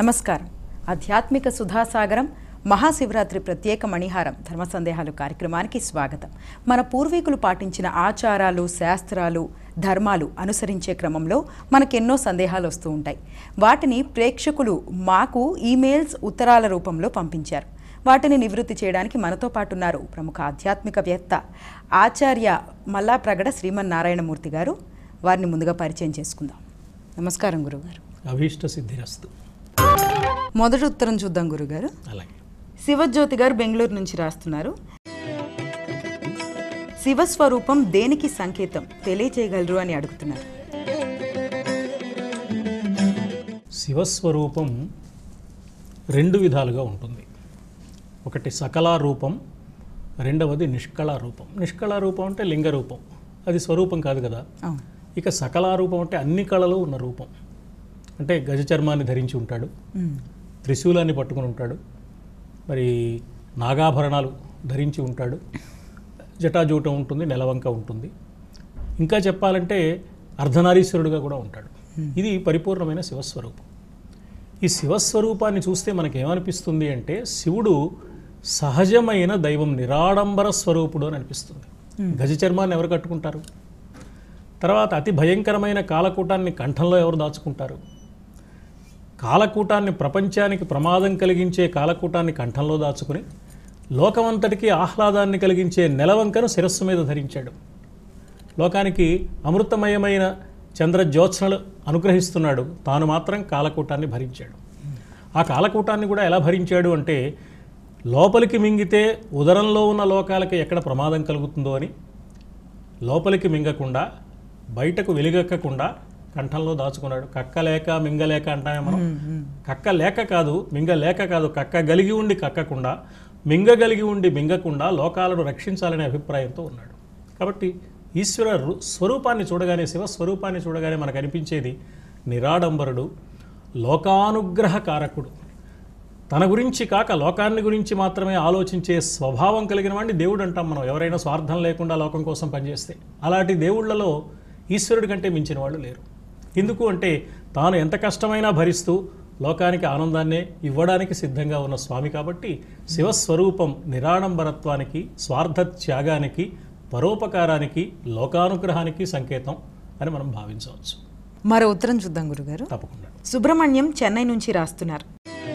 నమస్కారం ఆధ్యాత్మిక సుధాసాగరం మహాశివరాత్రి ప్రత్యేక మణిహారం ధర్మ సందేహాలు కార్యక్రమానికి స్వాగతం మన పూర్వీకులు పాటించిన ఆచారాలు శాస్త్రాలు ధర్మాలు అనుసరించే క్రమంలో మనకెన్నో సందేహాలు వస్తూ ఉంటాయి వాటిని ప్రేక్షకులు మాకు ఈమెయిల్స్ ఉత్తరాల రూపంలో పంపించారు వాటిని నివృత్తి చేయడానికి మనతో పాటు ఉన్నారు ప్రముఖ ఆధ్యాత్మికవేత్త ఆచార్య మల్లాప్రగడ శ్రీమన్నారాయణమూర్తి గారు వారిని ముందుగా పరిచయం చేసుకుందాం నమస్కారం గురుగారు అభీష్ట సిద్ధిరస్తు మొదటి ఉత్తరం చూద్దాం గురుగారు అలాగే శివజ్యోతి గారు బెంగళూరు నుంచి రాస్తున్నారు శివస్వరూపం దేనికి సంకేతం తెలియచేయగలరు అని అడుగుతున్నారు శివస్వరూపం రెండు విధాలుగా ఉంటుంది ఒకటి సకలా రూపం రెండవది నిష్కళా రూపం నిష్కళా రూపం అంటే లింగ రూపం అది స్వరూపం కాదు కదా అవును ఇక సకలా రూపం అంటే అన్ని కళలు ఉన్న రూపం అంటే గజ చర్మాన్ని ధరించి ఉంటాడు ఉమ్. త్రిశూలాన్ని పట్టుకుని ఉంటాడు మరి నాగాభరణాలు ధరించి ఉంటాడు జటాజూటం ఉంటుంది నెలవంక ఉంటుంది ఇంకా చెప్పాలంటే అర్ధనారీశ్వరుడుగా కూడా ఉంటాడు ఇది పరిపూర్ణమైన శివస్వరూపం ఈ శివస్వరూపాన్ని చూస్తే మనకి ఏమనిపిస్తుంది అంటే శివుడు సహజమైన దైవం నిరాడంబర స్వరూపుడు అని అనిపిస్తుంది గజ చర్మాన్ని ఎవరు కట్టుకుంటారు తర్వాత అతి భయంకరమైన కాలకూటాన్ని కంఠంలో ఎవరు దాచుకుంటారు కాలకూటాన్ని ప్రపంచానికి ప్రమాదం కలిగించే కాలకూటాన్ని కంఠంలో దాచుకుని లోకమంతటికి ఆహ్లాదాన్ని కలిగించే నెలవంకను శిరస్సు మీద ధరించాడు లోకానికి అమృతమయమైన చంద్రజ్యోత్సనలు అనుగ్రహిస్తున్నాడు తాను మాత్రం కాలకూటాన్ని భరించాడు ఆ కాలకూటాన్ని కూడా ఎలా భరించాడు అంటే లోపలికి మింగితే ఉదరంలో ఉన్న లోకాలకి ఎక్కడ ప్రమాదం కలుగుతుందో అని లోపలికి మింగకుండా బయటకు వెలుగెక్కకుండా కంఠంలో దాచుకున్నాడు కక్క లేక మింగలేక అంటామే మనం కక్క లేక కాదు మింగ లేక కాదు కక్క గలిగి ఉండి కక్కకుండా మింగగలిగి ఉండి మింగకుండా లోకాలను రక్షించాలనే అభిప్రాయంతో ఉన్నాడు కాబట్టి ఈశ్వర రు- స్వరూపాన్ని చూడగానే శివ స్వరూపాన్ని చూడగానే మనకు అనిపించేది నిరాడంబరుడు లోకానుగ్రహ కారకుడు తన గురించి కాక లోకాన్ని గురించి మాత్రమే ఆలోచించే స్వభావం కలిగిన వాడిని దేవుడు అంటాం మనం ఎవరైనా స్వార్థం లేకుండా లోకం కోసం పనిచేస్తే అలాంటి దేవుళ్ళలో ఈశ్వరుడి కంటే మించిన వాళ్ళు లేరు ఎందుకు అంటే తాను ఎంత కష్టమైనా భరిస్తూ లోకానికి ఆనందాన్నే ఇవ్వడానికి సిద్ధంగా ఉన్న స్వామి కాబట్టి శివస్వరూపం నిరాడంబరత్వానికి స్వార్థ త్యాగానికి పరోపకారానికి లోకానుగ్రహానికి సంకేతం అని మనం భావించవచ్చు మరో ఉత్తరం చూద్దాం గురుగారు తప్పకుండా సుబ్రహ్మణ్యం చెన్నై నుంచి రాస్తున్నారు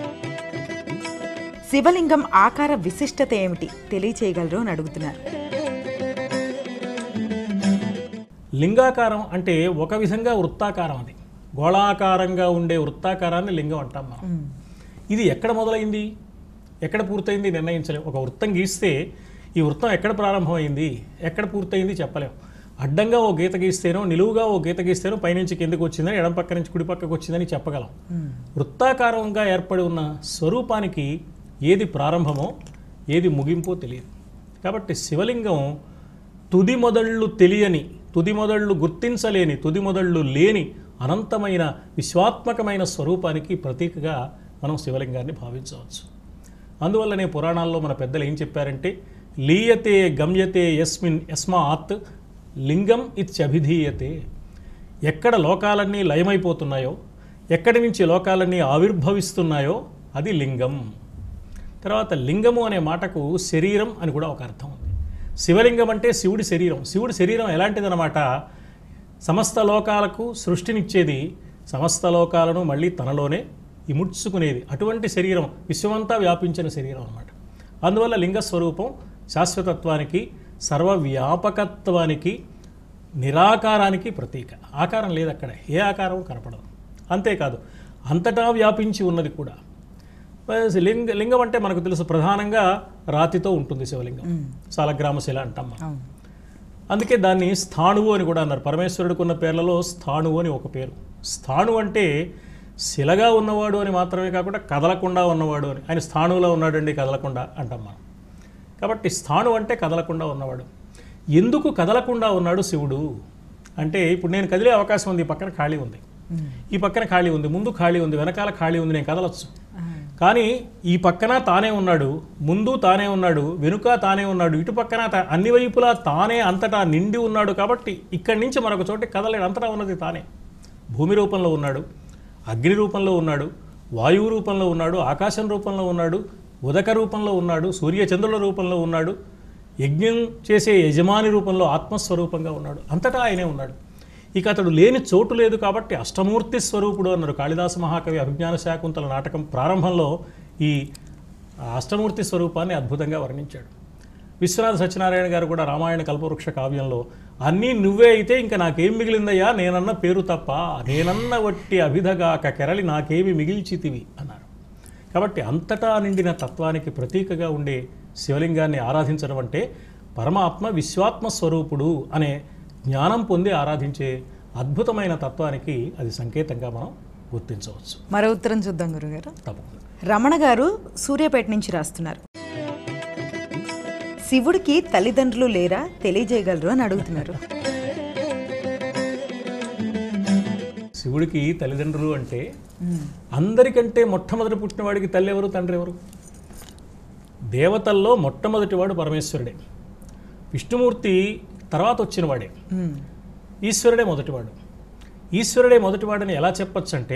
శివలింగం ఆకార విశిష్టత ఏమిటి తెలియచేయగలరు అని అడుగుతున్నారు లింగాకారం అంటే ఒక విధంగా వృత్తాకారం అది గోళాకారంగా ఉండే వృత్తాకారాన్ని లింగం అంటాం మనం ఇది ఎక్కడ మొదలైంది ఎక్కడ పూర్తయింది నిర్ణయించలేం ఒక వృత్తం గీస్తే ఈ వృత్తం ఎక్కడ ప్రారంభమైంది ఎక్కడ పూర్తయింది చెప్పలేం అడ్డంగా ఓ గీత గీస్తేనో నిలువుగా ఓ గీత గీస్తేనో పైనుంచి కిందకి వచ్చిందని ఎడం పక్క నుంచి కుడి పక్కకు వచ్చిందని చెప్పగలం వృత్తాకారంగా ఏర్పడి ఉన్న స్వరూపానికి ఏది ప్రారంభమో ఏది ముగింపో తెలియదు కాబట్టి శివలింగం తుది మొదళ్ళు తెలియని తుది మొదళ్ళు గుర్తించలేని తుది మొదళ్ళు లేని అనంతమైన విశ్వాత్మకమైన స్వరూపానికి ప్రతీకగా మనం శివలింగాన్ని భావించవచ్చు అందువల్లనే పురాణాల్లో మన పెద్దలు ఏం చెప్పారంటే లీయతే గమ్యతే యస్మిన్ యస్మాత్ లింగం ఇత్యభిధీయతే ఎక్కడ లోకాలన్నీ లయమైపోతున్నాయో ఎక్కడి నుంచి లోకాలన్నీ ఆవిర్భవిస్తున్నాయో అది లింగం తర్వాత లింగము అనే మాటకు శరీరం అని కూడా ఒక అర్థం ఉంది శివలింగం అంటే శివుడి శరీరం శివుడి శరీరం ఎలాంటిదన్నమాట సమస్త లోకాలకు సృష్టినిచ్చేది సమస్త లోకాలను మళ్ళీ తనలోనే ఇముడ్చుకునేది అటువంటి శరీరం విశ్వమంతా వ్యాపించిన శరీరం అన్నమాట అందువల్ల లింగ స్వరూపం శాశ్వతత్వానికి సర్వవ్యాపకత్వానికి నిరాకారానికి ప్రతీక ఆకారం లేదు అక్కడ ఏ ఆకారం కనపడదు అంతేకాదు అంతటా వ్యాపించి ఉన్నది కూడా మరి లింగ లింగం అంటే మనకు తెలుసు ప్రధానంగా రాతితో ఉంటుంది శివలింగం సాలగ్రామ శిల అంటాం మనం అవును అందుకే దాన్ని స్థాణువు అని కూడా అన్నారు పరమేశ్వరుడికి ఉన్న పేర్లలో స్థాణువు అని ఒక పేరు స్థాణు అంటే శిలగా ఉన్నవాడు అని మాత్రమే కాకుండా కదలకుండా ఉన్నవాడు అని ఆయన స్థాణువులో ఉన్నాడండి కదలకుండా అంటాం మనం కాబట్టి స్థాణు అంటే కదలకుండా ఉన్నవాడు ఎందుకు కదలకుండా ఉన్నాడు శివుడు అంటే ఇప్పుడు నేను కదిలే అవకాశం ఉంది ఈ పక్కన ఖాళీ ఉంది ఈ పక్కన ఖాళీ ఉంది ముందు ఖాళీ ఉంది వెనకాల ఖాళీ ఉంది నేను కదలొచ్చు కానీ ఈ పక్కన తానే ఉన్నాడు ముందు తానే ఉన్నాడు వెనుక తానే ఉన్నాడు ఇటు పక్కన తా- అన్ని వైపులా తానే అంతటా నిండి ఉన్నాడు కాబట్టి ఇక్కడి నుంచి మరొక చోట కదలేడు అంతటా ఉన్నది తానే భూమి రూపంలో ఉన్నాడు అగ్ని రూపంలో ఉన్నాడు వాయువు రూపంలో ఉన్నాడు ఆకాశం రూపంలో ఉన్నాడు ఉదక రూపంలో ఉన్నాడు సూర్యచంద్రుల రూపంలో ఉన్నాడు యజ్ఞం చేసే యజమాని రూపంలో ఆత్మస్వరూపంగా ఉన్నాడు అంతటా ఆయనే ఉన్నాడు ఇక అతడు లేని చోటు లేదు కాబట్టి అష్టమూర్తి స్వరూపుడు అన్నారు కాళిదాస మహాకవి అభిజ్ఞాన శాకుంతల నాటకం ప్రారంభంలో ఈ అష్టమూర్తి స్వరూపాన్ని అద్భుతంగా వర్ణించాడు విశ్వనాథ సత్యనారాయణ గారు కూడా రామాయణ కల్పవృక్ష కావ్యంలో అన్నీ నువ్వే అయితే ఇంకా నాకేం మిగిలిందయ్యా నేనన్న పేరు తప్ప నేనన్న వట్టి అభిధగాక కెరలి నాకేమి మిగిల్చితివి అన్నారు కాబట్టి అంతటా నిండిన తత్వానికి ప్రతీకగా ఉండే శివలింగాన్ని ఆరాధించడం అంటే పరమాత్మ విశ్వాత్మ స్వరూపుడు అనే జ్ఞానం పొంది ఆరాధించే అద్భుతమైన తత్వానికి అది సంకేతంగా మనం గుర్తించవచ్చు మరో ఉత్తరం చూద్దాం గురుగారు తప్పకుండా రమణ గారు సూర్యాపేట నుంచి రాస్తున్నారు శివుడికి తల్లిదండ్రులు లేరా తెలియజేయగలరు అని అడుగుతున్నారు శివుడికి తల్లిదండ్రులు అంటే అందరికంటే మొట్టమొదటి పుట్టినవాడికి తల్లి ఎవరు తండ్రి ఎవరు దేవతల్లో మొట్టమొదటివాడు పరమేశ్వరుడే విష్ణుమూర్తి తర్వాత వచ్చినవాడే ఉమ్, ఈశ్వరుడే మొదటివాడు ఈశ్వరుడే మొదటివాడని ఎలా చెప్పొచ్చు అంటే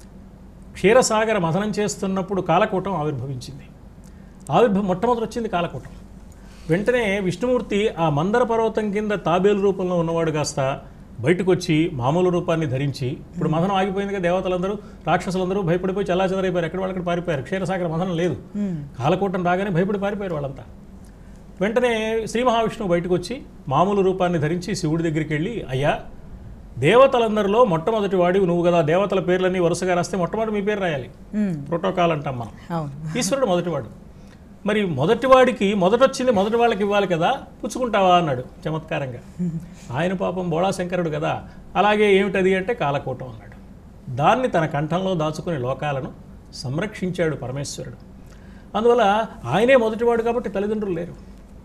క్షీరసాగర మథనం చేస్తున్నప్పుడు కాలకూటం ఆవిర్భవించింది ఆవిర్భ మొట్టమొదటి వచ్చింది కాలకూటం వెంటనే విష్ణుమూర్తి ఆ మందర పర్వతం కింద తాబేలు రూపంలో ఉన్నవాడు కాస్త బయటకు వచ్చి మామూలు రూపాన్ని ధరించి ఇప్పుడు మథనం ఆగిపోయిందిగా దేవతలందరూ రాక్షసులందరూ భయపడిపోయి చల్లాచెదరైపోయారు ఎక్కడ వాళ్ళకి పారిపోయారు క్షీరసాగర మథనం లేదు కాలకూటం రాగానే భయపడి పారిపోయారు వాళ్ళంతా వెంటనే శ్రీ మహావిష్ణువు బయటకు వచ్చి మామూలు రూపాన్ని ధరించి శివుడి దగ్గరికి వెళ్ళి అయ్యా దేవతలందరిలో మొట్టమొదటి వాడివి నువ్వు కదా దేవతల పేర్లన్నీ వరుసగా రాస్తే మొట్టమొదటి మీ పేరు రాయాలి ఉమ్, ప్రోటోకాల్ అంటాం మనం అవును ఈశ్వరుడు మొదటివాడు మరి మొదటివాడికి మొదటొచ్చింది మొదటి వాళ్ళకి ఇవ్వాలి కదా పుచ్చుకుంటావా అన్నాడు చమత్కారంగా ఆయన పాపం బోళాశంకరుడు కదా అలాగే ఏమిటది అంటే కాలకూటం అన్నాడు దాన్ని తన కంఠంలో దాచుకుని లోకాలను సంరక్షించాడు పరమేశ్వరుడు అందువల్ల ఆయనే మొదటివాడు కాబట్టి తల్లిదండ్రులు లేరు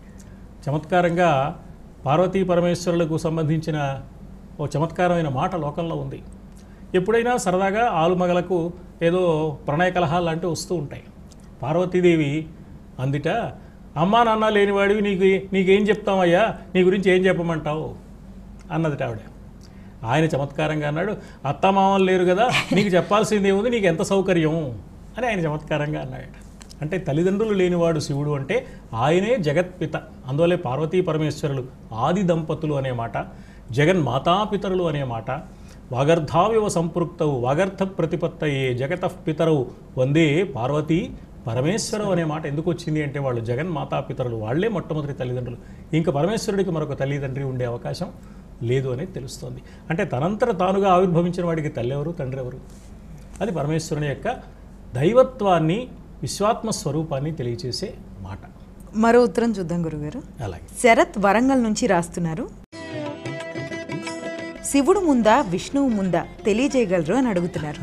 చమత్కారంగా పార్వతీ పరమేశ్వరులకు సంబంధించిన ఓ చమత్కారమైన మాట లోకంలో ఉంది ఎప్పుడైనా సరదాగా ఆలుమగలకు ఏదో ప్రణయ కలహాలు లాంటివి వస్తూ ఉంటాయి పార్వతీదేవి అందుట అమ్మా నాన్న లేనివాడివి నీకు నీకేం చెప్తామయ్యా నీ గురించి ఏం చెప్పమంటావు అన్నదిట ఆవిడ ఆయన చమత్కారంగా అన్నాడు అత్తమామలు లేరు కదా నీకు చెప్పాల్సింది ఏముంది నీకు ఎంత సౌకర్యం అని ఆయన చమత్కారంగా అన్నాడు అంటే తల్లిదండ్రులు లేనివాడు శివుడు అంటే ఆయనే జగత్పిత అందువల్లే పార్వతీ పరమేశ్వరులు ఆది దంపతులు అనే మాట జగన్ మాతాపితరులు అనే మాట వాగర్ధావివ సంపృక్తవు వాగర్థ ప్రతిపత్తయే జగత పితరవు వందే పార్వతీ పరమేశ్వరం అనే మాట ఎందుకు వచ్చింది అంటే వాళ్ళు జగన్ మాతాపితరులు వాళ్ళే మొట్టమొదటి తల్లిదండ్రులు ఇంకా పరమేశ్వరుడికి మరొక తల్లిదండ్రి ఉండే అవకాశం లేదు అనేది తెలుస్తోంది అంటే తనంతట తానుగా ఆవిర్భవించిన వాడికి తల్లి ఎవరు తండ్రి ఎవరు అది పరమేశ్వరుని యొక్క దైవత్వాన్ని విశ్వాత్మ స్వరూపాన్ని తెలియచేసే మాట మరో ఉత్తరం చూద్దాం గురుగారు అలాగే శరత్ వరంగల్ నుంచి రాస్తున్నారు శివుడు ముందా విష్ణువు ముందా తెలియజేయగలరు అని అడుగుతున్నారు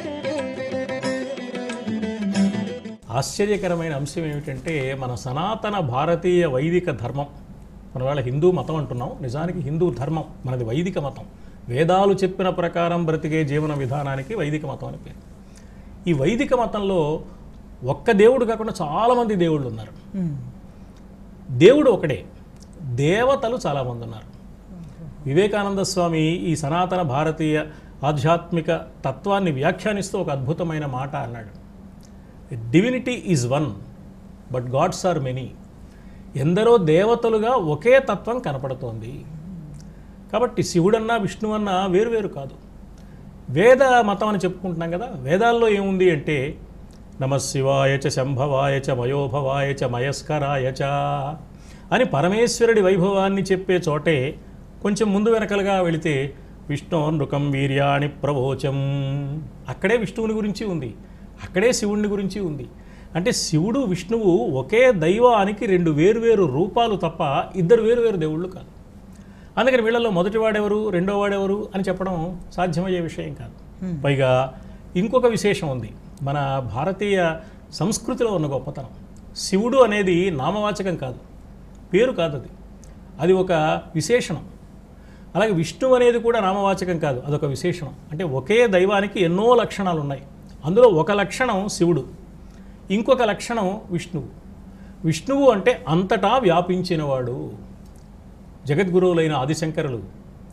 ఆశ్చర్యకరమైన అంశం ఏమిటంటే మన సనాతన భారతీయ వైదిక ధర్మం మన వాళ్ళ హిందూ మతం అంటున్నాం నిజానికి హిందూ ధర్మం మనది వైదిక మతం వేదాలు చెప్పిన ప్రకారం బ్రతికే జీవన విధానానికి వైదిక మతం అని పేరు ఈ వైదిక మతంలో ఒక్క దేవుడు కాకుండా చాలామంది దేవుళ్ళు ఉన్నారు ఉమ్, దేవుడు ఒకడే దేవతలు చాలామంది ఉన్నారు వివేకానంద స్వామి ఈ సనాతన భారతీయ ఆధ్యాత్మిక తత్వాన్ని వ్యాఖ్యానిస్తూ ఒక అద్భుతమైన మాట అన్నాడు divinity is one but gods are many ఎందరో దేవతలుగా ఒకే తత్వం కనపడుతోంది కాబట్టి శివుడన్నా విష్ణువన్నా వేరువేరు కాదు వేద మతం అని చెప్పుకుంటున్నాం కదా వేదాల్లో ఏముంది అంటే నమ శివాయ చ శంభవాయ చ మయోభవాయ చ మయస్కరాయ చ అని పరమేశ్వరుడి వైభవాన్ని చెప్పే చోటే కొంచెం ముందు వెనకలుగా వెళితే విష్ణు నృకం వీర్యాణి ప్రవోచం అక్కడే విష్ణువుని గురించి ఉంది అక్కడే శివుని గురించి ఉంది అంటే శివుడు విష్ణువు ఒకే దైవానికి రెండు వేరువేరు రూపాలు తప్ప ఇద్దరు వేరువేరు దేవుళ్ళు కాదు అందుకని వీళ్ళలో మొదటి వాడెవరు రెండో వాడెవరు అని చెప్పడం సాధ్యమయ్యే విషయం కాదు పైగా ఇంకొక విశేషం ఉంది మన భారతీయ సంస్కృతిలో ఉన్న గొప్పతనం శివుడు అనేది నామవాచకం కాదు పేరు కాదు అది అది ఒక విశేషణం అలాగే విష్ణు అనేది కూడా నామవాచకం కాదు అదొక విశేషణం అంటే ఒకే దైవానికి ఎన్నో లక్షణాలు ఉన్నాయి అందులో ఒక లక్షణం శివుడు ఇంకొక లక్షణం విష్ణువు విష్ణువు అంటే అంతటా వ్యాపించినవాడు జగద్గురువులైన ఆదిశంకరులు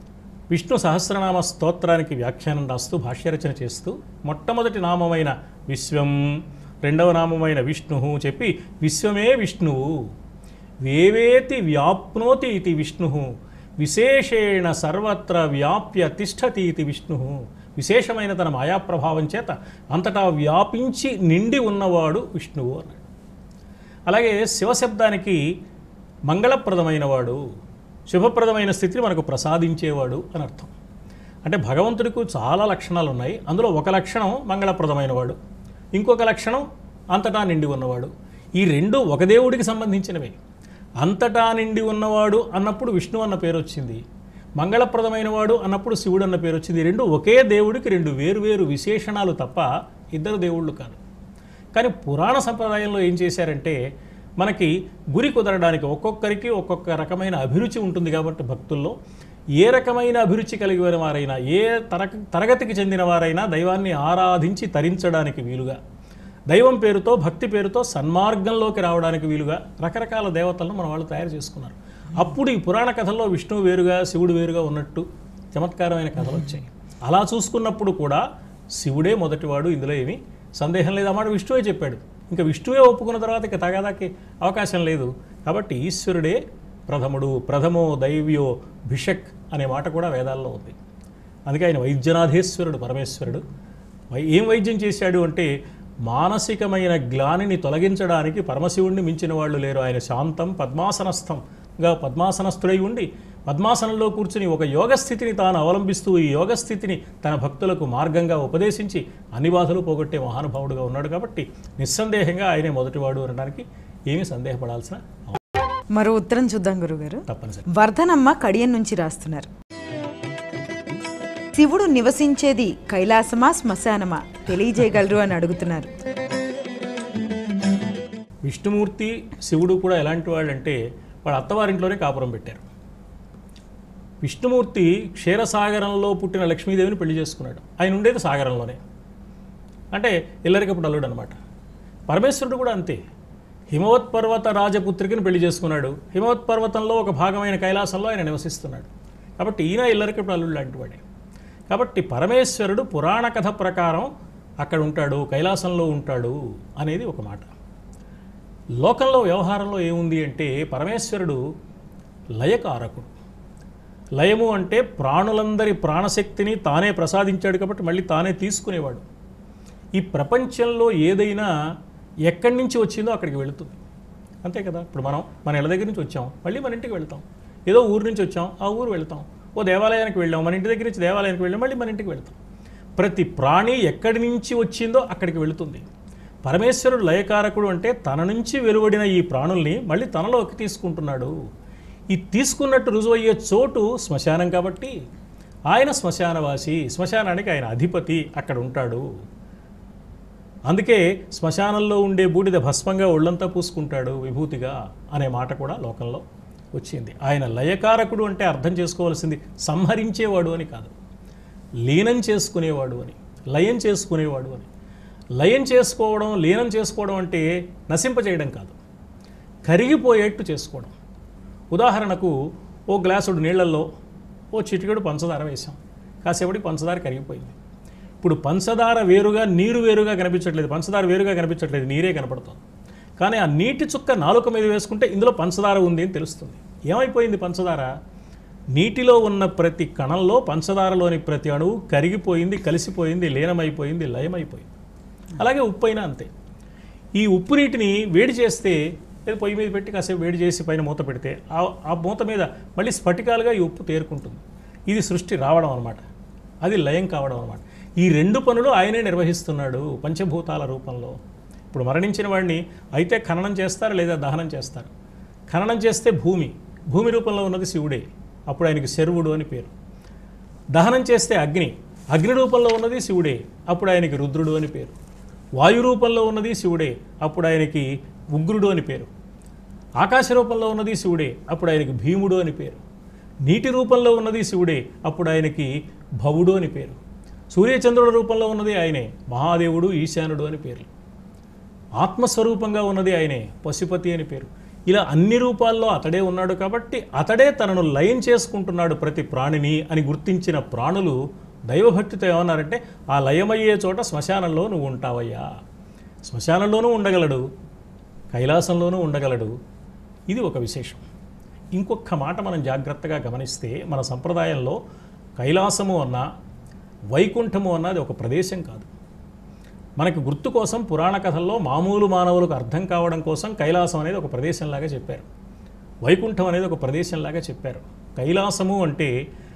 విష్ణు సహస్రనామ స్తోత్రానికి వ్యాఖ్యానం రాస్తూ భాష్యరచన చేస్తూ మొట్టమొదటి నామమైన విశ్వం రెండవ నామమైన విష్ణు చెప్పి విశ్వమే విష్ణువు వేవేతి వ్యాప్నోతి ఇది విష్ణు విశేషేణ సర్వత్ర వ్యాప్య తిష్టతి ఇది విష్ణు విశేషమైన తన మాయాప్రభావం చేత అంతటా వ్యాపించి నిండి ఉన్నవాడు విష్ణువు అన్నాడు అలాగే శివశబ్దానికి మంగళప్రదమైన వాడు శుభప్రదమైన స్థితిని మనకు ప్రసాదించేవాడు అని అర్థం అంటే భగవంతుడికి చాలా లక్షణాలు ఉన్నాయి అందులో ఒక లక్షణం మంగళప్రదమైన వాడు ఇంకొక లక్షణం అంతటా నిండి ఉన్నవాడు ఈ రెండు ఒక దేవుడికి సంబంధించినవే అంతటా నిండి ఉన్నవాడు అన్నప్పుడు విష్ణు అన్న పేరు వచ్చింది మంగళప్రదమైన వాడు అన్నప్పుడు శివుడు అన్న పేరు వచ్చింది ఈ రెండు ఒకే దేవుడికి రెండు వేరువేరు విశేషణాలు తప్ప ఇద్దరు దేవుళ్ళు కాదు కానీ పురాణ సంప్రదాయంలో ఏం చేశారంటే మనకి గురి కుదరడానికి ఒక్కొక్కరికి ఒక్కొక్క రకమైన అభిరుచి ఉంటుంది కాబట్టి భక్తుల్లో ఏ రకమైన అభిరుచి కలిగిన వారైనా ఏ తరగ తరగతికి చెందిన వారైనా దైవాన్ని ఆరాధించి తరించడానికి వీలుగా దైవం పేరుతో భక్తి పేరుతో సన్మార్గంలోకి రావడానికి వీలుగా రకరకాల దేవతలను మన వాళ్ళు తయారు చేసుకున్నారు అప్పుడు ఈ పురాణ కథల్లో విష్ణువు వేరుగా శివుడు వేరుగా ఉన్నట్టు చమత్కారమైన కథలు వచ్చాయి అలా చూసుకున్నప్పుడు కూడా శివుడే మొదటివాడు ఇందులో ఏమీ సందేహం లేదు అన్నమాట విష్ణువే చెప్పాడు ఇంకా విష్ణువే ఒప్పుకున్న తర్వాత ఇక తగాదాకి అవకాశం లేదు కాబట్టి ఈశ్వరుడే ప్రథముడు ప్రథమో దైవ్యో భిషక్ అనే మాట కూడా వేదాల్లో ఉంది అందుకే ఆయన వైద్యనాథేశ్వరుడు పరమేశ్వరుడు వై- ఏం వైద్యం చేశాడు అంటే మానసికమైన గ్లానిని తొలగించడానికి పరమశివుణ్ణి మించిన వాళ్ళు లేరు ఆయన శాంతం పద్మాసనస్థంగా పద్మాసనస్థుడై ఉండి పద్మాసనంలో కూర్చుని ఒక యోగ స్థితిని తాను అవలంబిస్తూ ఈ యోగ స్థితిని తన భక్తులకు మార్గంగా ఉపదేశించి అన్ని బాధలు పోగొట్టే మహానుభావుడుగా ఉన్నాడు కాబట్టి నిస్సందేహంగా ఆయనే మొదటివాడు అనడానికి ఏమీ సందేహపడాల్సిన మరో ఉత్తరం చూద్దాం గురుగారు తప్పనిసరి వర్ధనమ్మ కడియం నుంచి రాస్తున్నారు శివుడు నివసించేది కైలాసమా శ్మశానమా తెలియజేయగలరు అని అడుగుతున్నారు విష్ణుమూర్తి శివుడు కూడా ఎలాంటి వాళ్ళు అంటే వాళ్ళ అత్తవారింట్లోనే కాపురం పెట్టారు విష్ణుమూర్తి క్షీరసాగరంలో పుట్టిన లక్ష్మీదేవిని పెళ్లి చేసుకున్నాడు ఆయన ఉండేది సాగరంలోనే అంటే ఇల్లరికప్పుడు అల్లుడు అనమాట పరమేశ్వరుడు కూడా అంతే హిమవత్ పర్వత రాజపుత్రికను పెళ్లి చేసుకున్నాడు హిమవత్ పర్వతంలో ఒక భాగమైన కైలాసంలో ఆయన నివసిస్తున్నాడు కాబట్టి ఈయన ఇల్లరికప్పుడు అల్లుడు లాంటి వాడే కాబట్టి పరమేశ్వరుడు పురాణ కథ ప్రకారం అక్కడ ఉంటాడు కైలాసంలో ఉంటాడు అనేది ఒక మాట లోకంలో వ్యవహారంలో ఏముంది అంటే పరమేశ్వరుడు లయకారకుడు లయము అంటే ప్రాణులందరి ప్రాణశక్తిని తానే ప్రసాదించాడు కాబట్టి మళ్ళీ తానే తీసుకునేవాడు ఈ ప్రపంచంలో ఏదైనా ఎక్కడి నుంచి వచ్చిందో అక్కడికి వెళుతుంది అంతే కదా ఇప్పుడు మనం మన ఇళ్ళ దగ్గర నుంచి వచ్చాం మళ్ళీ మన ఇంటికి వెళ్తాం ఏదో ఊరు నుంచి వచ్చాం ఆ ఊరు వెళ్తాం ఓ దేవాలయానికి వెళ్ళాం మన ఇంటి దగ్గర నుంచి దేవాలయానికి వెళ్ళాం మళ్ళీ మన ఇంటికి వెళ్తాం ప్రతి ప్రాణి ఎక్కడి నుంచి వచ్చిందో అక్కడికి వెళుతుంది పరమేశ్వరుడు లయకారకుడు అంటే తన నుంచి వెలువడిన ఈ ప్రాణుల్ని మళ్ళీ తనలోకి తీసుకుంటున్నాడు ఈ తీసుకున్నట్టు రుజువయ్యే చోటు శ్మశానం కాబట్టి ఆయన శ్మశానవాసి శ్మశానానికి ఆయన అధిపతి అక్కడ ఉంటాడు అందుకే శ్మశానంలో ఉండే బూడిద భస్మంగా ఒళ్ళంతా పూసుకుంటాడు విభూతిగా అనే మాట కూడా లోకంలో వచ్చింది ఆయన లయకారకుడు అంటే అర్థం చేసుకోవాల్సింది సంహరించేవాడు అని కాదు లీనం చేసుకునేవాడు అని లయం చేసుకునేవాడు అని లయం చేసుకోవడం లీనం చేసుకోవడం అంటే నశింపజేయడం కాదు కరిగిపోయేట్టు చేసుకోవడం ఉదాహరణకు ఓ గ్లాసుడు నీళ్ళల్లో ఓ చిటికెడు పంచదార వేసాం కాసేపటికి పంచదార కరిగిపోయింది ఇప్పుడు పంచదార వేరుగా నీరు వేరుగా కనిపించట్లేదు పంచదార వేరుగా కనిపించట్లేదు నీరే కనపడుతుంది కానీ ఆ నీటి చుక్క నాలుక మీద వేసుకుంటే ఇందులో పంచదార ఉంది అని తెలుస్తుంది ఏమైపోయింది పంచదార నీటిలో ఉన్న ప్రతి కణంలో పంచదారలోని ప్రతి అణువు కరిగిపోయింది కలిసిపోయింది లీనమైపోయింది లయమైపోయింది అలాగే ఉప్పు అయినా అంతే ఈ ఉప్పు నీటిని వేడి చేస్తే లేదా పొయ్యి మీద పెట్టి కాసేపు వేడి చేసి పైన మూత పెడితే ఆ ఆ మూత మీద మళ్ళీ స్ఫటికాలుగా ఈ ఉప్పు తేరుకుంటుంది ఇది సృష్టి రావడం అనమాట అది లయం కావడం అనమాట ఈ రెండు పనులు ఆయనే నిర్వహిస్తున్నాడు పంచభూతాల రూపంలో ఇప్పుడు మరణించిన వాడిని అయితే ఖననం చేస్తారు లేదా దహనం చేస్తారు ఖననం చేస్తే భూమి భూమి రూపంలో ఉన్నది శివుడే అప్పుడు ఆయనకి శర్వుడు అని పేరు దహనం చేస్తే అగ్ని అగ్ని రూపంలో ఉన్నది శివుడే అప్పుడు ఆయనకి రుద్రుడు అని పేరు వాయు రూపంలో ఉన్నది శివుడే అప్పుడు ఆయనకి ఉగ్రుడు అని పేరు ఆకాశ రూపంలో ఉన్నది శివుడే అప్పుడు ఆయనకి భీముడు అని పేరు నీటి రూపంలో ఉన్నది శివుడే అప్పుడు ఆయనకి భవుడు అని పేరు సూర్యచంద్రుల రూపంలో ఉన్నది ఆయనే మహాదేవుడు ఈశానుడు అని పేర్లు ఆత్మస్వరూపంగా ఉన్నది ఆయనే పశుపతి అని పేరు ఇలా అన్ని రూపాల్లో అతడే ఉన్నాడు కాబట్టి అతడే తనను లయం చేసుకుంటున్నాడు ప్రతి ప్రాణిని అని గుర్తించిన ప్రాణులు దైవభక్తితో ఏమన్నారంటే ఆ లయమయ్యే చోట శ్మశానంలో నువ్వు ఉంటావయ్యా శ్మశానంలోనూ ఉండగలడు కైలాసంలోనూ ఉండగలడు ఇది ఒక విశేషం ఇంకొక మాట మనం జాగ్రత్తగా గమనిస్తే మన సంప్రదాయంలో కైలాసము అన్న వైకుంఠము అన్నది ఒక ప్రదేశం కాదు మనకి గుర్తు కోసం పురాణ కథల్లో మామూలు మానవులకు అర్థం కావడం కోసం కైలాసం అనేది ఒక ప్రదేశంలాగా చెప్పారు వైకుంఠం అనేది ఒక ప్రదేశంలాగా చెప్పారు కైలాసము అంటే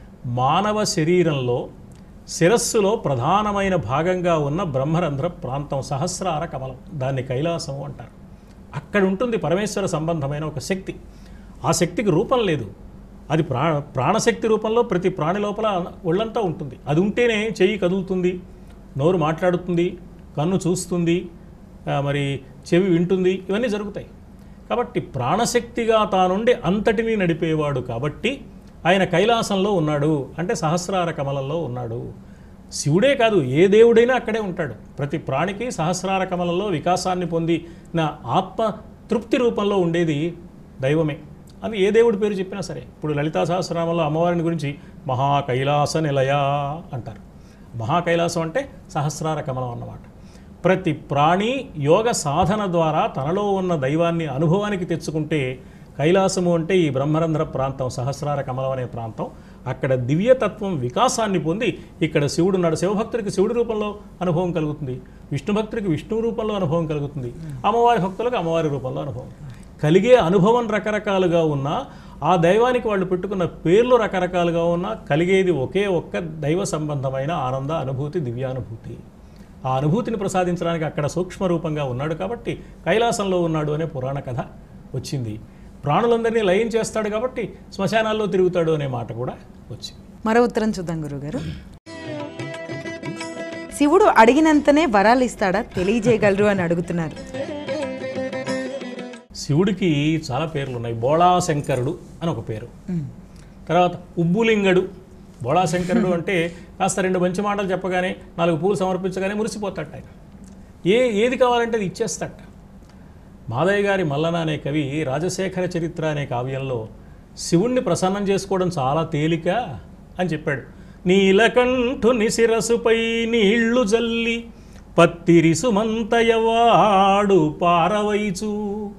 మానవ శరీరంలో శిరస్సులో ప్రధానమైన భాగంగా ఉన్న బ్రహ్మరంధ్ర ప్రాంతం సహస్రార కమలం దాన్ని కైలాసము అంటారు అక్కడ ఉంటుంది పరమేశ్వర సంబంధమైన ఒక శక్తి ఆ శక్తికి రూపం లేదు అది ప్రా ప్రాణశక్తి రూపంలో ప్రతి ప్రాణి లోపల ఒళ్ళంతా ఉంటుంది అది ఉంటేనే చెయ్యి కదులుతుంది నోరు మాట్లాడుతుంది కన్ను చూస్తుంది ఆ, మరి చెవి వింటుంది ఇవన్నీ జరుగుతాయి కాబట్టి ప్రాణశక్తిగా తానుండి అంతటినీ నడిపేవాడు కాబట్టి ఆయన కైలాసంలో ఉన్నాడు అంటే సహస్రార కమలంలో ఉన్నాడు శివుడే కాదు ఏ దేవుడైనా అక్కడే ఉంటాడు ప్రతి ప్రాణికి సహస్రార కమలంలో వికాసాన్ని పొంది నా ఆత్మ తృప్తి రూపంలో ఉండేది దైవమే అది ఏ దేవుడి పేరు చెప్పినా సరే ఇప్పుడు లలితా సహస్రనామంలో అమ్మవారిని గురించి మహా కైలాస నిలయ అంటారు మహా కైలాసం అంటే సహస్రార కమలం అన్నమాట ప్రతి ప్రాణి యోగ సాధన ద్వారా తనలో ఉన్న దైవాన్ని అనుభవానికి తెచ్చుకుంటే కైలాసము అంటే ఈ బ్రహ్మరంధ్ర ప్రాంతం సహస్రార కమలం అనే ప్రాంతం అక్కడ దివ్యతత్వం వికాసాన్ని పొంది ఇక్కడ శివుడు ఉన్నాడు శివభక్తుడికి శివుడి రూపంలో అనుభవం కలుగుతుంది విష్ణు భక్తుడికి విష్ణు రూపంలో అనుభవం కలుగుతుంది అమ్మవారి భక్తులకు అమ్మవారి రూపంలో అనుభవం కలిగే అనుభవం రకరకాలుగా ఉన్నా ఆ దైవానికి వాళ్ళు పెట్టుకున్న పేర్లు రకరకాలుగా ఉన్నా కలిగేది ఒకే ఒక్క దైవ సంబంధమైన ఆనంద అనుభూతి దివ్యానుభూతి ఆ అనుభూతిని ప్రసాదించడానికి అక్కడ సూక్ష్మ రూపంగా ఉన్నాడు కాబట్టి కైలాసంలో ఉన్నాడు అనే పురాణ కథ వచ్చింది ప్రాణులందరినీ లయం చేస్తాడు కాబట్టి శ్మశానాల్లో తిరుగుతాడు అనే మాట కూడా వచ్చింది మరో ఉత్తరం చూద్దాం గురుగారు శివుడు అడిగినంతనే వరాలు ఇస్తాడా తెలియజేయగలరు అని అడుగుతున్నారు శివుడికి చాలా పేర్లు ఉన్నాయి బోళాశంకరుడు అని ఒక పేరు తర్వాత ఉబ్బులింగడు బోళాశంకరుడు అంటే కాస్త రెండు మంచి మాటలు చెప్పగానే నాలుగు పూలు సమర్పించగానే మురిసిపోతాడు ఆయన ఏ ఏది కావాలంటే అది ఇచ్చేస్తాట మాదయ్య గారి మల్లన అనే కవి రాజశేఖర చరిత్ర అనే కావ్యంలో శివుణ్ణి ప్రసన్నం చేసుకోవడం చాలా తేలిక అని చెప్పాడు నీలకంఠుని శిరసుపై నీళ్లు జల్లి పత్తిరిసుమంతయవాడు పారవైచు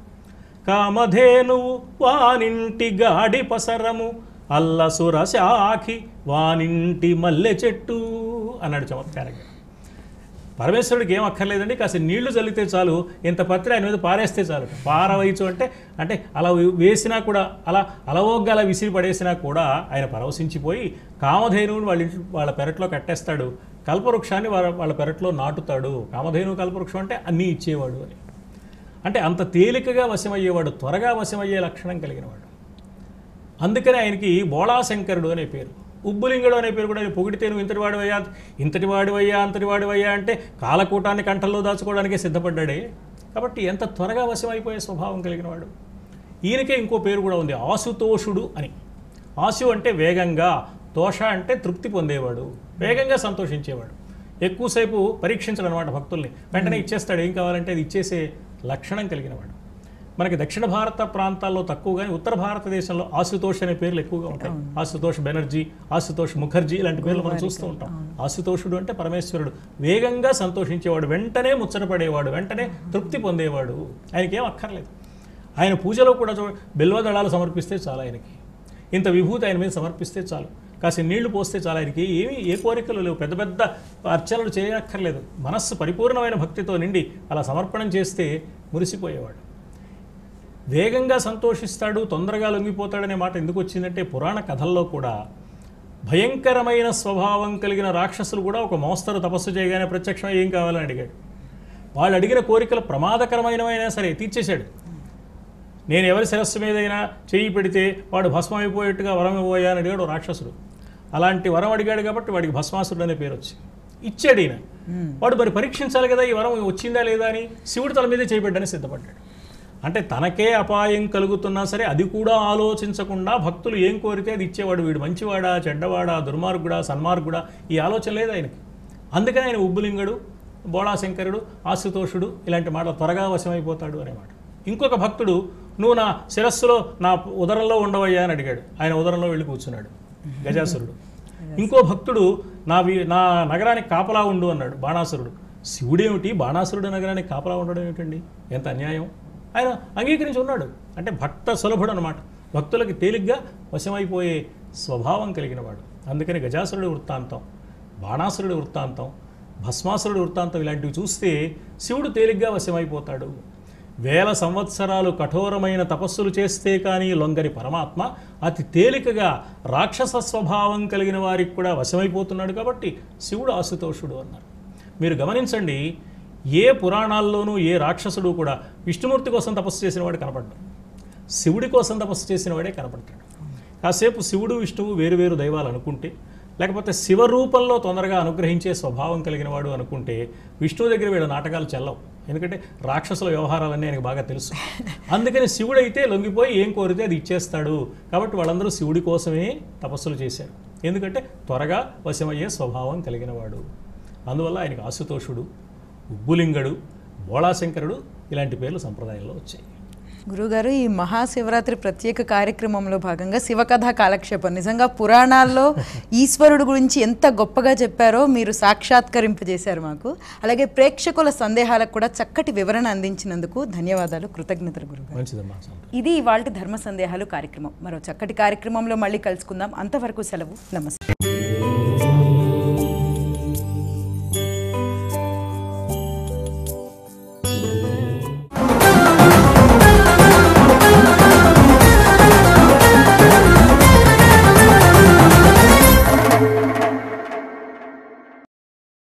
కామధేనువు వానింటి గాడి పసరము అల్లసుర శాఖి వానింటి మల్లె చెట్టు అన్నాడు చమత్కారంగా పరమేశ్వరుడికి ఏం అక్కర్లేదండి కాస్త నీళ్లు చల్లితే చాలు ఇంత పత్రి ఆయన మీద పారేస్తే చాలు పారవయచు అంటే అంటే అలా వేసినా కూడా అలా అలవోగ్గా అలా విసిరి పడేసినా కూడా ఆయన పరవశించిపోయి కామధేనువుని వాళ్ళ ఇంటి వాళ్ళ పెరట్లో కట్టేస్తాడు కల్పవృక్షాన్ని వాళ్ళ వాళ్ళ పెరట్లో నాటుతాడు కామధేనువు కల్పవృక్షం అంటే అన్నీ ఇచ్చేవాడు అని అంటే అంత తేలికగా వశమయ్యేవాడు త్వరగా వశమయ్యే లక్షణం కలిగినవాడు అందుకనే ఆయనకి బోళాశంకరుడు అనే పేరు ఉబ్బులింగుడు అనే పేరు కూడా ఆయన పొగిడితే నువ్వు ఇంతటి వాడివయ్యా ఇంతటి వాడివయ్యా అంతటి వాడివయ్యా అంటే కాలకూటాన్ని కంఠంలో దాచుకోవడానికే సిద్ధపడ్డాడే కాబట్టి ఎంత త్వరగా వశమైపోయే స్వభావం కలిగినవాడు ఈయనకే ఇంకో పేరు కూడా ఉంది ఆశుతోషుడు అని ఆశు అంటే వేగంగా తోష అంటే తృప్తి పొందేవాడు వేగంగా సంతోషించేవాడు ఎక్కువసేపు పరీక్షించడు అనమాట భక్తుల్ని వెంటనే ఇచ్చేస్తాడు ఏం కావాలంటే అది ఇచ్చేసే లక్షణం కలిగినవాడు మనకి దక్షిణ భారత ప్రాంతాల్లో తక్కువ కానీ ఉత్తర భారతదేశంలో ఆశుతోష్ అనే పేర్లు ఎక్కువగా ఉంటాయి ఆశుతోష్ బెనర్జీ ఆశుతోష్ ముఖర్జీ ఇలాంటి పేర్లు మనం చూస్తూ ఉంటాం ఆశుతోషుడు అంటే పరమేశ్వరుడు వేగంగా సంతోషించేవాడు వెంటనే ముచ్చటపడేవాడు వెంటనే తృప్తి పొందేవాడు ఆయనకి ఏం అక్కర్లేదు ఆయన పూజలో కూడా చూ బెల్వదళాలు సమర్పిస్తే చాలు ఆయనకి ఇంత విభూతి ఆయన మీద సమర్పిస్తే చాలు కాసి నీళ్లు పోస్తే చాలు ఆయనకి ఏమీ ఏ కోరికలు లేవు పెద్ద పెద్ద అర్చనలు చేయక్కర్లేదు మనస్సు పరిపూర్ణమైన భక్తితో నిండి అలా సమర్పణం చేస్తే మురిసిపోయేవాడు వేగంగా సంతోషిస్తాడు తొందరగా లొంగిపోతాడనే మాట ఎందుకు వచ్చిందంటే పురాణ కథల్లో కూడా భయంకరమైన స్వభావం కలిగిన రాక్షసులు కూడా ఒక మోస్తరు తపస్సు చేయగానే ప్రత్యక్షమై ఏం కావాలని అడిగాడు వాళ్ళు అడిగిన కోరికలు ప్రమాదకరమైనవైనా సరే తీర్చేశాడు నేను ఎవరి శిరస్సు మీదైనా చెయ్యి పెడితే వాడు భస్మైపోయేట్టుగా వరం ఇవ్వబోయా అని అడిగాడు ఓ రాక్షసుడు అలాంటి వరం అడిగాడు కాబట్టి వాడికి భస్మాసురుడు అనే పేరు వచ్చింది ఇచ్చాడు ఈయన వాడు మరి పరీక్షించాలి కదా ఈ వరం వచ్చిందా లేదా అని శివుడు తల మీదే చేయబడ్డని సిద్ధపడ్డాడు అంటే తనకే అపాయం కలుగుతున్నా సరే అది కూడా ఆలోచించకుండా భక్తులు ఏం కోరితే అది ఇచ్చేవాడు వీడు మంచివాడా చెడ్డవాడా దుర్మార్గుడా సన్మార్గుడా ఈ ఆలోచన లేదు ఆయనకి అందుకని ఆయన ఉబ్బులింగడు బోళాశంకరుడు ఆశుతోషుడు ఇలాంటి మాటలు త్వరగా వశమైపోతాడు అనేమాట ఇంకొక భక్తుడు నువ్వు నా శిరస్సులో నా ఉదరంలో ఉండవయ్యా అని అడిగాడు ఆయన ఉదరంలో వెళ్ళి కూర్చున్నాడు గజాసురుడు ఇంకో భక్తుడు నా వి- నా నగరానికి కాపలా ఉండు అన్నాడు బాణాసురుడు శివుడేమిటి బాణాసురుడు నగరానికి కాపలా ఉండడం ఏమిటండి ఎంత అన్యాయం ఆయన అంగీకరించి ఉన్నాడు అంటే భక్త సులభుడు అనమాట భక్తులకి తేలిగ్గా వశమైపోయే స్వభావం కలిగిన వాడు అందుకని గజాసురుడి వృత్తాంతం బాణాసురుడి వృత్తాంతం భస్మాసురుడి వృత్తాంతం ఇలాంటివి చూస్తే శివుడు తేలిగ్గా వశమైపోతాడు వేల సంవత్సరాలు కఠోరమైన తపస్సులు చేస్తే కానీ లొంగని పరమాత్మ అతి తేలికగా రాక్షస స్వభావం కలిగిన వారికి కూడా వశమైపోతున్నాడు కాబట్టి శివుడు ఆశుతోషుడు అన్నారు మీరు గమనించండి ఏ పురాణాల్లోనూ ఏ రాక్షసుడు కూడా విష్ణుమూర్తి కోసం తపస్సు చేసిన వాడు కనపడ్డాడు శివుడి కోసం తపస్సు చేసిన వాడే కనపడతాడు కాసేపు శివుడు విష్ణువు వేరువేరు దైవాలు అనుకుంటే లేకపోతే శివ రూపంలో తొందరగా అనుగ్రహించే స్వభావం కలిగిన వాడు అనుకుంటే విష్ణువు దగ్గర వీళ్ళ నాటకాలు చెల్లవు ఎందుకంటే రాక్షసుల వ్యవహారాలన్నీ ఆయనకు బాగా తెలుసు అందుకని శివుడైతే లొంగిపోయి ఏం కోరితే అది ఇచ్చేస్తాడు కాబట్టి వాళ్ళందరూ శివుడి కోసమే తపస్సులు చేశారు ఎందుకంటే త్వరగా వశమయ్యే స్వభావం కలిగిన వాడు అందువల్ల ఆయనకు ఆశుతోషుడు ఉబ్బులింగడు బోళాశంకరుడు ఇలాంటి పేర్లు సంప్రదాయంలో వచ్చాయి గురుగారు ఈ మహాశివరాత్రి ప్రత్యేక కార్యక్రమంలో భాగంగా శివకథ కాలక్షేపం నిజంగా పురాణాల్లో ఈశ్వరుడు గురించి ఎంత గొప్పగా చెప్పారో మీరు సాక్షాత్కరింపజేశారు మాకు అలాగే ప్రేక్షకుల సందేహాలకు కూడా చక్కటి వివరణ అందించినందుకు ధన్యవాదాలు కృతజ్ఞతలు గురుగారు మంచిదమ్మా సంప్రదాయం ఇది ఇవాళ ధర్మ సందేహాలు కార్యక్రమం మరో చక్కటి కార్యక్రమంలో మళ్ళీ కలుసుకుందాం అంతవరకు సెలవు నమస్తే